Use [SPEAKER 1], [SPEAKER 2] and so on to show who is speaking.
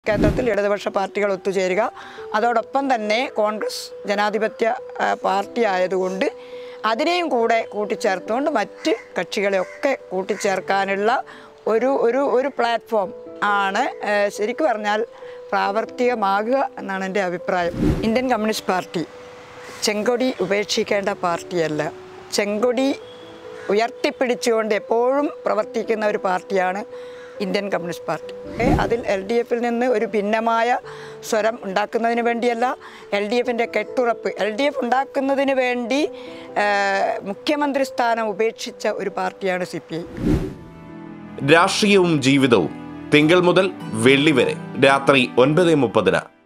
[SPEAKER 1] കേന്ദ്രത്തിൽ ഇടതുപക്ഷ പാർട്ടികൾ ഒത്തുചേരുക അതോടൊപ്പം തന്നെ കോൺഗ്രസ് ജനാധിപത്യ ആ, പാർട്ടി ആയതുകൊണ്ട് അതിനെയും കൂടെ കൂട്ടിച്ചേർത്തുകൊണ്ട് മറ്റ് കക്ഷികളെയൊക്കെ കൂട്ടിച്ചേർക്കാനുള്ള ഒരു ഒരു ഒരു പ്ലാറ്റ്ഫോം ആണ് ആ, ശരിക്കു പറഞ്ഞാൽ പ്രാവർത്തികമാകുക എന്നാണ് എൻ്റെ അഭിപ്രായം ഇന്ത്യൻ കമ്മ്യൂണിസ്റ്റ് പാർട്ടി ചെങ്കൊടി ഉപേക്ഷിക്കേണ്ട പാർട്ടിയല്ല ചെങ്കൊടി ഉയർത്തിപ്പിടിച്ചുകൊണ്ട് എപ്പോഴും പ്രവർത്തിക്കുന്ന ഒരു പാർട്ടിയാണ് ഇന്ത്യൻ കമ്മ്യൂണിസ്റ്റ് പാർട്ടി ഏ, അതിൽ എൽ ഡി എഫിൽ നിന്ന് ഒരു ഭിന്നമായ സ്വരം ഉണ്ടാക്കുന്നതിന് വേണ്ടിയല്ല എൽ ഡി എഫിൻ്റെ കെട്ടുറപ്പ് എൽ ഡി എഫ് ഉണ്ടാക്കുന്നതിന് വേണ്ടി ഏ, മുഖ്യമന്ത്രി സ്ഥാനം ഉപേക്ഷിച്ച ഒരു പാർട്ടിയാണ് സി പി ഐ
[SPEAKER 2] രാഷ്ട്രീയവും ജീവിതവും തിങ്കൾ മുതൽ വെള്ളി വരെ രാത്രി ഒൻപത് മുപ്പതിന്